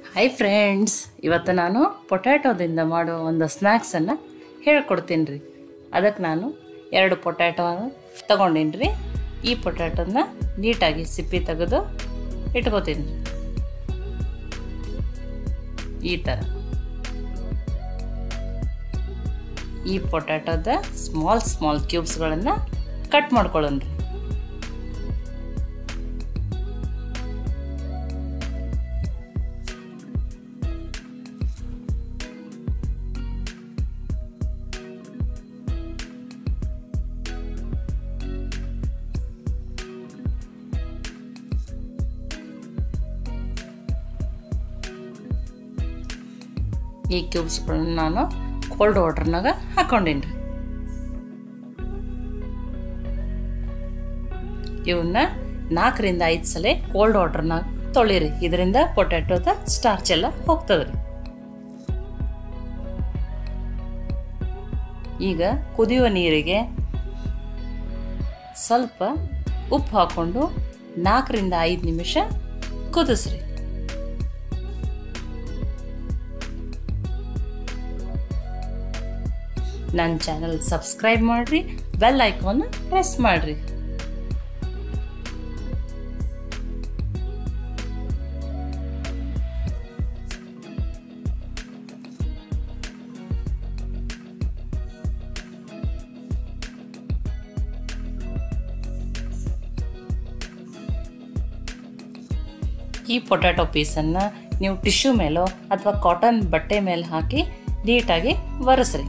hi friends ಇವತ್ತು ನಾನು ಪೊಟ್ಯಾಟೋದಿಂದ ಮಾಡೋ ಒಂದು ಸ್ನ್ಯಾಕ್ಸನ್ನು ಹೇಳ್ಕೊಡ್ತೀನಿ ರೀ ಅದಕ್ಕೆ ನಾನು ಎರಡು ಪೊಟ್ಯಾಟೋ ತಗೊಂಡೀನಿ ರೀ ಈ ಪೊಟ್ಯಾಟೋನ ನೀಟಾಗಿ ಸಿಪ್ಪಿ ತೆಗೆದು ಇಟ್ಕೋತೀನಿ ರೀ ಈ ಥರ ಈ ಪೊಟ್ಯಾಟೋದ ಸ್ಮಾಲ್ ಸ್ಮಾಲ್ ಕ್ಯೂಬ್ಸ್ಗಳನ್ನು ಕಟ್ ಮಾಡ್ಕೊಳ್ಳೋಣ ರೀ ಈ ಕ್ಯೂಬ್ಸ್ಗಳನ್ನ ನಾನು ಕೋಲ್ಡ್ ವಾಟರ್ನಾಗ ಹಾಕೊಂಡೀನಿ ರೀ ಇವನ್ನ ನಾಲ್ಕರಿಂದ ಐದು ಸಲ ಕೋಲ್ಡ್ ವಾಟರ್ನಾಗ ತೊಳಿರಿ ಇದರಿಂದ ಪೊಟ್ಯಾಟೋದ ಸ್ಟಾರ್ಚ್ ಎಲ್ಲ ಹೋಗ್ತದೆ ರೀ ಈಗ ಕುದಿಯುವ ನೀರಿಗೆ ಸ್ವಲ್ಪ ಉಪ್ಪು ಹಾಕ್ಕೊಂಡು ನಾಲ್ಕರಿಂದ ಐದು ನಿಮಿಷ ಕುದಿಸ್ರಿ ನನ್ನ ಚಾನಲ್ ಸಬ್ಸ್ಕ್ರೈಬ್ ಮಾಡಿರಿ ಬೆಲ್ ಐಕಾನ್ ಪ್ರೆಸ್ ಮಾಡಿರಿ ಈ ಪೊಟ್ಯಾಟೊ ಪೀಸನ್ನು ನೀವು ಟಿಶ್ಯೂ ಮೇಲೋ ಅಥವಾ ಕಾಟನ್ ಬಟ್ಟೆ ಮೇಲೆ ಹಾಕಿ ನೀಟಾಗಿ ಒರೆಸ್ರಿ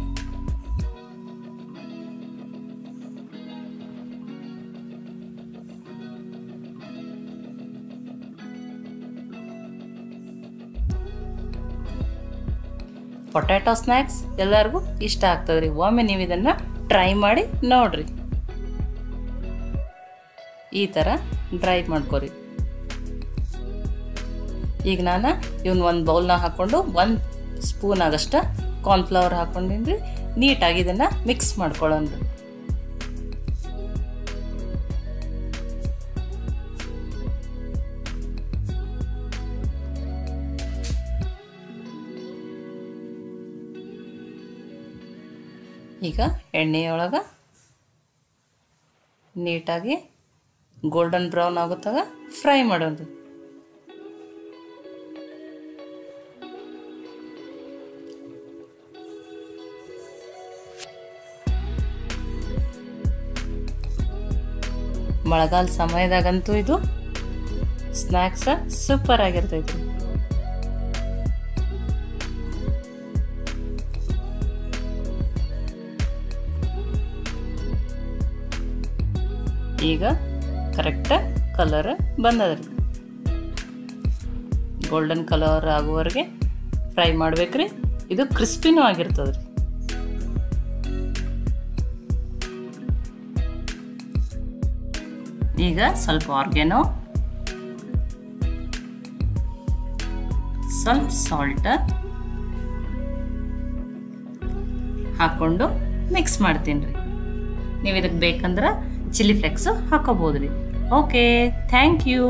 ಪೊಟ್ಯಾಟೊ ಸ್ನ್ಯಾಕ್ಸ್ ಎಲ್ಲರಿಗೂ ಇಷ್ಟ ಆಗ್ತದೆ ರೀ ಒಮ್ಮೆ ನೀವು ಇದನ್ನು ಟ್ರೈ ಮಾಡಿ ನೋಡ್ರಿ ಈ ಥರ ಡ್ರೈ ಮಾಡ್ಕೊರಿ ಈಗ ನಾನು ಇವನ್ ಒಂದು ಬೌಲ್ನಾಗ ಹಾಕ್ಕೊಂಡು ಒಂದು ಸ್ಪೂನ್ ಆಗಷ್ಟ ಕಾರ್ನ್ಫ್ಲವರ್ ಹಾಕ್ಕೊಂಡಿನಿ ರೀ ನೀಟಾಗಿ ಇದನ್ನು ಮಿಕ್ಸ್ ಮಾಡ್ಕೊಳ್ಳೋಣ ರೀ ಈಗ ಎಣ್ಣೆಯೊಳಗೆ ನೀಟಾಗಿ ಗೋಲ್ಡನ್ ಬ್ರೌನ್ ಆಗುತ್ತಾಗ ಫ್ರೈ ಮಾಡೋದು ಮಳೆಗಾಲ ಸಮಯದಾಗಂತೂ ಇದು ಸ್ನ್ಯಾಕ್ಸ ಸೂಪರ್ ಆಗಿರ್ತೈತಿ ಈಗ ಕರೆಕ್ಟ್ ಕಲರ್ ಬಂದದ್ರಿ ಗೋಲ್ಡನ್ ಕಲರ್ ಆಗುವವರೆಗೆ ಫ್ರೈ ಮಾಡ್ಬೇಕ್ರಿ ಇದು ಕ್ರಿಸ್ಪಿನೂ ಆಗಿರ್ತದೆ ರೀ ಈಗ ಸ್ವಲ್ಪ ಆರ್ಗ್ಯಾನೋ ಸ್ವಲ್ಪ ಸಾಲ್ಟ್ ಹಾಕ್ಕೊಂಡು ಮಿಕ್ಸ್ ಮಾಡ್ತೀನಿ ರೀ ನೀವು ಇದಕ್ಕೆ ಬೇಕಂದ್ರೆ ಚಿಲ್ಲಿ ಫ್ಲೆಕ್ಸು ಹಾಕೋಬೋದು ರೀ okay thank you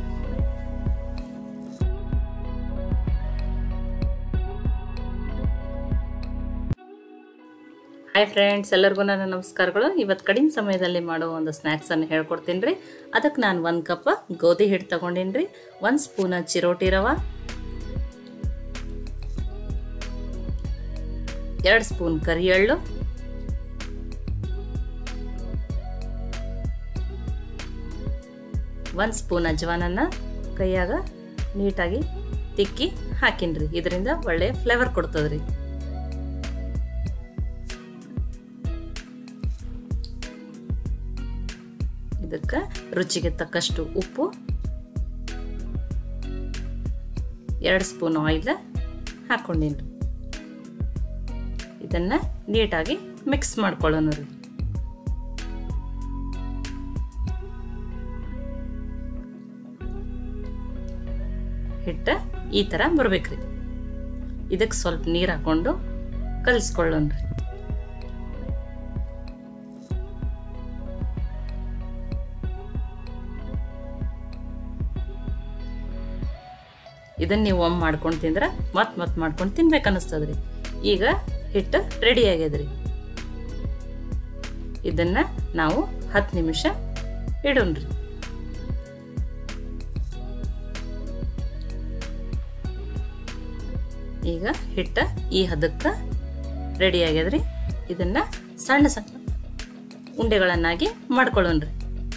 hi friends ಎಲ್ಲರಿಗೂ ನನ್ನ ನಮಸ್ಕಾರಗಳು ಇವತ್ತು ಕಡಿಮೆ ಸಮಯದಲ್ಲಿ ಮಾಡೋ ಒಂದು ಸ್ನ್ಯಾಕ್ಸನ್ನು ಹೇಳ್ಕೊಡ್ತೀನಿ ರೀ ಅದಕ್ಕೆ ನಾನು ಒಂದು ಕಪ್ ಗೋಧಿ ಹಿಟ್ಟು ತೊಗೊಂಡೀನಿ ರೀ ಒಂದು ಸ್ಪೂನ ಚಿರೋಟಿ ರವ ಎರಡು ಸ್ಪೂನ್ ಕರಿ ಎಳ್ಳು ಒಂದು ಸ್ಪೂನ್ ಅಜ್ವಾನನ್ನು ಕೈಯಾಗ ನೀಟಾಗಿ ತಿಕ್ಕಿ ಹಾಕಿನ್ರಿ ಇದರಿಂದ ಒಳ್ಳೆ ಫ್ಲೇವರ್ ಕೊಡ್ತದ್ರಿ ಇದಕ್ಕೆ ರುಚಿಗೆ ತಕ್ಕಷ್ಟು ಉಪ್ಪು ಎರಡು ಸ್ಪೂನ್ ಆಯಿಲ್ ಹಾಕ್ಕೊಂಡಿನ್ರಿ ಇದನ್ನು ನೀಟಾಗಿ ಮಿಕ್ಸ್ ಮಾಡ್ಕೊಳ್ಳೋಣ ರೀ ಹಿಟ್ಟು ಈ ಥರ ಬರ್ಬೇಕ್ರಿ ಇದಕ್ಕೆ ಸ್ವಲ್ಪ ನೀರು ಹಾಕ್ಕೊಂಡು ಕಲಿಸ್ಕೊಳ್ಳೋಣ ರೀ ಇದನ್ನು ನೀವು ಒಮ್ಮೆ ಮಾಡ್ಕೊಂಡು ತಿಂದ್ರೆ ಮತ್ತೆ ಮತ್ತೆ ಮಾಡ್ಕೊಂಡು ತಿನ್ಬೇಕು ಅನ್ನಿಸ್ತದ್ರಿ ಈಗ ಹಿಟ್ಟು ರೆಡಿ ಆಗ್ಯದ್ರಿ ಇದನ್ನು ನಾವು ಹತ್ತು ನಿಮಿಷ ಇಡೋಣ್ರಿ ಈಗ ಹಿಟ್ಟ ಈ ಹದಕ್ಕೆ ರೆಡಿ ಆಗ್ಯದ್ರಿ ಇದನ್ನ ಸಣ್ಣ ಸಣ್ಣ ಉಂಡೆಗಳನ್ನಾಗಿ ಮಾಡ್ಕೊಳ್ಳೋಣ್ರಿ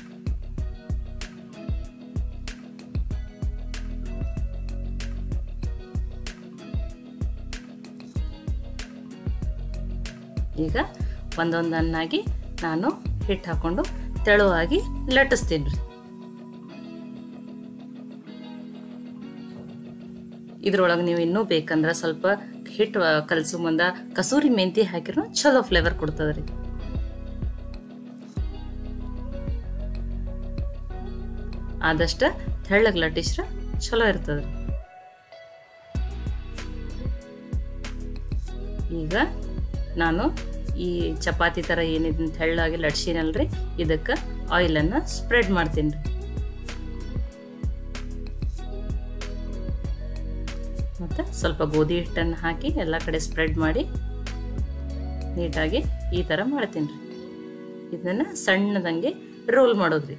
ಈಗ ಒಂದೊಂದನ್ನಾಗಿ ನಾನು ಹಿಟ್ಟು ಹಾಕೊಂಡು ತೆಳುವಾಗಿ ಲಟ್ಟಿಸ್ತೀನಿ ರೀ ಇದ್ರೊಳಗೆ ನೀವು ಇನ್ನೂ ಬೇಕಂದ್ರೆ ಸ್ವಲ್ಪ ಹಿಟ್ಟು ಕಲಸು ಮುಂದೆ ಕಸೂರಿ ಮೆಂತಿ ಹಾಕಿರೋ ಚಲೋ ಫ್ಲೇವರ್ ಕೊಡ್ತದ್ರಿ ಆದಷ್ಟು ತೆಳ್ಳಗೆ ಲಟ್ಟಿಸ್ರ ಚಲೋ ಇರ್ತದ್ರಿ ಈಗ ನಾನು ಈ ಚಪಾತಿ ಥರ ಏನಿದೆ ತೆಳ್ಳಾಗಿ ಲಟ್ಸಿನಲ್ರಿ ಇದಕ್ಕೆ ಆಯಿಲನ್ನು ಸ್ಪ್ರೆಡ್ ಮಾಡ್ತೀನಿ ರೀ ಮತ್ತು ಸ್ವಲ್ಪ ಗೋಧಿ ಹಿಟ್ಟನ್ನು ಹಾಕಿ ಎಲ್ಲ ಕಡೆ ಸ್ಪ್ರೆಡ್ ಮಾಡಿ ನೀಟಾಗಿ ಈ ಥರ ಮಾಡ್ತೀನಿ ರೀ ಇದನ್ನು ಸಣ್ಣದಂಗೆ ರೋಲ್ ಮಾಡೋದ್ರಿ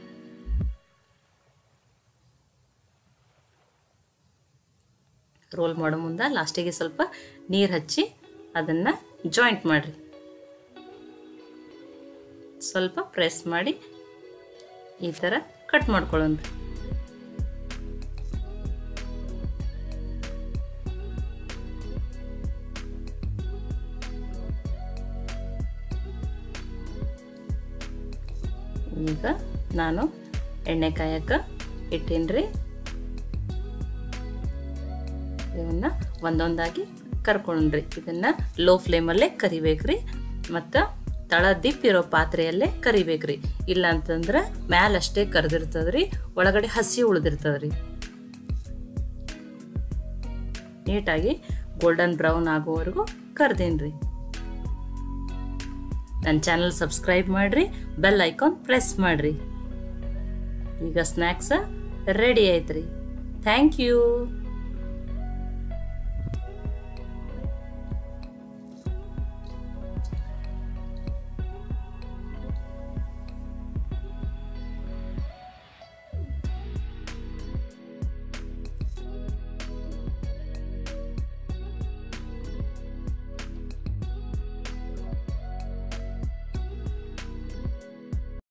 ರೋಲ್ ಮಾಡೋ ಮುಂದೆ ಲಾಸ್ಟಿಗೆ ಸ್ವಲ್ಪ ನೀರು ಹಚ್ಚಿ ಅದನ್ನು ಜಾಯಿಂಟ್ ಮಾಡಿರಿ ಸ್ವಲ್ಪ ಪ್ರೆಸ್ ಮಾಡಿ ಈ ಥರ ಕಟ್ ಮಾಡ್ಕೊಳ್ಳೋಣ ಈಗ ನಾನು ಎಣ್ಣೆ ಕಾಯಕ್ಕೆ ಇಟ್ಟೀನಿ ಇವನ್ನ ಒಂದೊಂದಾಗಿ ಕರ್ಕೊಂಡ್ರಿ ಇದನ್ನ ಲೋ ಫ್ಲೇಮಲ್ಲೇ ಕರಿಬೇಕ್ರಿ ಮತ್ತು ತಳ ದಿಪ್ಪಿರೋ ಪಾತ್ರೆಯಲ್ಲೇ ಕರಿಬೇಕ್ರಿ ಇಲ್ಲ ಅಂತಂದ್ರೆ ಮ್ಯಾಲಷ್ಟೇ ಕರೆದಿರ್ತದ್ರಿ ಒಳಗಡೆ ಹಸಿ ಉಳಿದಿರ್ತದ್ರಿ ನೀಟಾಗಿ ಗೋಲ್ಡನ್ ಬ್ರೌನ್ ಆಗೋವರೆಗೂ ಕರ್ದೇನ್ರಿ ನನ್ನ ಚಾನಲ್ ಸಬ್ಸ್ಕ್ರೈಬ್ ಮಾಡಿರಿ ಬೆಲ್ ಐಕಾನ್ ಪ್ರೆಸ್ ಮಾಡಿರಿ ಈಗ ಸ್ನ್ಯಾಕ್ಸ್ ರೆಡಿ ಆಯ್ತು ರೀ ಥ್ಯಾಂಕ್ ಯು